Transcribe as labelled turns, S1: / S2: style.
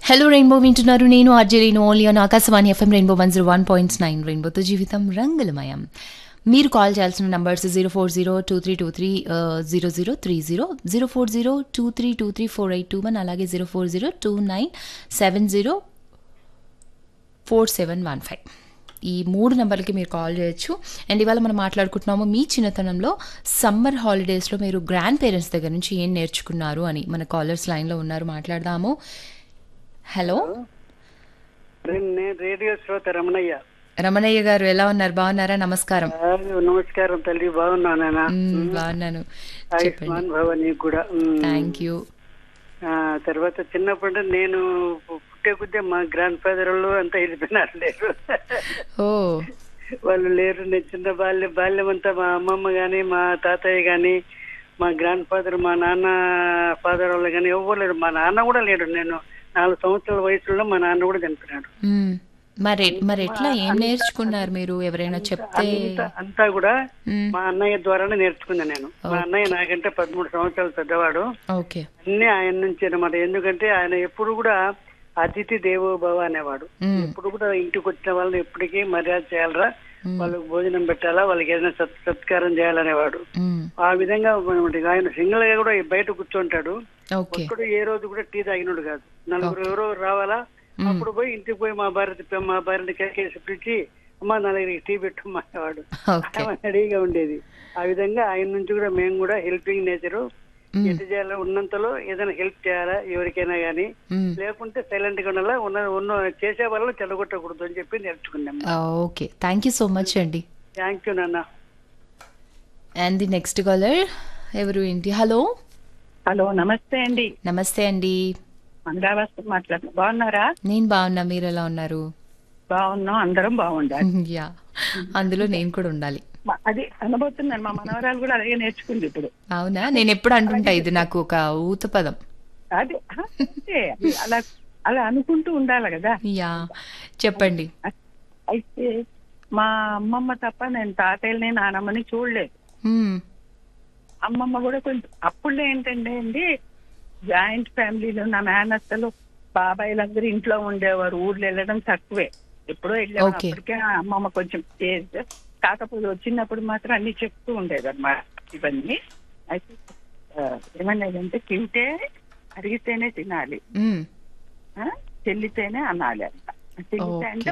S1: Hello rainbow వింటున్నారు నేను ఆర్జేలీను only on Akashvani FM rainbow one zero one point nine రెయిన్బోతో జీవితం రంగులమయం మీరు కాల్ చేయాల్సిన numbers zero four zero two three two three zero zero three zero zero four zero two three two three four eight two one అలాగే zero four zero two nine seven zero four seven one five ఈ మూడు నెంబర్లకి మీరు call చేయొచ్చు and ఇవాళ మనం మాట్లాడుకుంటున్నాము మీ చిన్నతనంలో summer హాలిడేస్లో మీరు గ్రాండ్ పేరెంట్స్ దగ్గర నుంచి ఏం నేర్చుకున్నారు అని మన కాలర్స్ లైన్లో ఉన్నారు మాట్లాడదాము హలో
S2: నేను రేడియో శ్రోత రమణయ్య
S1: రమణయ్య గారు ఎలా ఉన్నారు బాగున్నారా నమస్కారం
S2: ఆ, నమస్కారం తల్లి బాగున్నానా
S1: మ్మ్, బాగున్నాను చెప్పండి
S2: ఆయుష్మాన్ భవ నీకు కూడా మ్,
S1: థ్యాంక్ యూ
S2: ఆ, తర్వాత చిన్నప్పుడు నేను పుట్టే కొద్దే మా గ్రాండ్ ఫాదర్ వాళ్ళు అంతా వెళ్ళిపోయినారు లేరు
S1: ఓ
S2: వాళ్ళు లేరు నేను చిన్న బాల్యం బాల్యం అంతా మా అమ్మమ్మ గాని మా తాతయ్య గాని మా గ్రాండ్ ఫాదర్ మా నాన్న ఫాదర్ వాళ్ళు కానీ ఎవ్వరు లేరు మా నాన్న కూడా లేడు నేను నాలుగు సంవత్సరాల వయసులో మా నాన్న కూడా చనిపోయినాడు
S1: మ్మ్. మరి మరి ఎట్లా ఏం నేర్చుకున్నారు మీరు ఎవరైనా చెప్తే
S2: అంతా అంతా కూడా
S1: మ్మ్.
S2: మా అన్నయ్య ద్వారానే నేర్చుకున్నా నేను మా అన్నయ్య నాకంటే పదమూడు సంవత్సరాలు పెద్దవాడు
S1: ఓకే
S2: అన్ని ఆయన నుంచి అనమాట ఎందుకంటే ఆయన ఎప్పుడు కూడా అతిథి దేవో భవ అనేవాడు
S1: మ్మ్.
S2: ఎప్పుడు కూడా ఇంటికి వచ్చిన వాళ్ళని ఎప్పటికీ మర్యాద చేయాలరా వాళ్ళకి భోజనం పెట్టాలా వాళ్ళకి ఏదైనా సత్ సత్కారం చేయాలనేవాడు
S1: మ్మ్.
S2: ఆ విధంగా మనకి ఆయన సింగిల్ గా కూడా బయట కూర్చుంటాడు
S1: ఓకే
S2: ఒక్కడు ఏ రోజు కూడా టీ తాగినోడు కాదు నలుగురు ఎవరో రావాలా అప్పుడు పోయి ఇంటికి పోయి మా భార్య మా భార్యని కేకేసి పిలిచి అమ్మా నా దగ్గరికి టీ పెట్టమ్మా అనేవాడు
S1: ఓకే
S2: ఆమె రెడీగా ఉండేది ఆ విధంగా ఆయన నుంచి కూడా మేము కూడా హెల్పింగ్ నేచర్
S1: మ్మ్.
S2: ఎటు చేయాలో ఉన్నంతలో ఏదైనా హెల్ప్ చేయాలా ఎవరికైనా గానీ
S1: మ్మ్.
S2: లేకుంటే సైలెంట్ గా ఉండాలా ఉన్న ఉన్న చేసే వాళ్ళని చెడగొట్టకూడదు అని చెప్పి నేర్చుకున్నాం
S1: ఆ, okay thank you so much అండి
S2: థ్యాంక్ యూ నాన్న
S1: అండ్ ది నెక్స్ట్ కాలర్ ఎవరు ఏంటి హలో
S3: హలో నమస్తే అండి
S1: నమస్తే అండి
S3: మంగళవాస్తు మాట్లాడు బాగున్నారా
S1: నేను బాగున్నా మీరు ఎలా ఉన్నారు
S3: బాగున్నాం అందరం బాగుండాలి
S1: యా అందులో నేను కూడా ఉండాలి
S3: మ- అది అనబోతున్నాను మా మనవరాలు కూడా అలాగే నేర్చుకుంది ఇప్పుడు
S1: అవునా నేను ఎప్పుడు అంటుంటా ఇది నాకు ఒక ఊత పదం
S3: అది ఆ, అంతే అది అలా అలా అనుకుంటూ ఉండాలి కదా
S1: యా చెప్పండి
S3: అయితే మా అమ్మమ్మ తప్ప నేను తాతయ్యని నానమ్మని చూడలేదు
S1: మ్మ్.
S3: అమ్మమ్మ కూడా కొంచెం అప్పుడు ఏంటంటే అండి జాయింట్ ఫ్యామిలీలో నా మేనత్తలు బాబాయిలందరూ ఇంట్లో ఉండేవారు ఊర్లో వెళ్ళడం తక్కువే ఎప్పుడో వెళ్ళేవారు
S1: Okay.
S3: అప్పటికే ఆ అమ్మమ్మ కొంచెం ఏజ్ కాకపోతే వచ్చినప్పుడు మాత్రం అన్ని చెప్తూ ఉండేది అన్నమాట ఇవన్నీ అయితే ఆ, ఏమనేదంటే తింటే అరిగితేనే తినాలి
S1: మ్మ్.
S3: ఆ, చెల్లితేనే అనాలి అంట చెల్లితే అంటే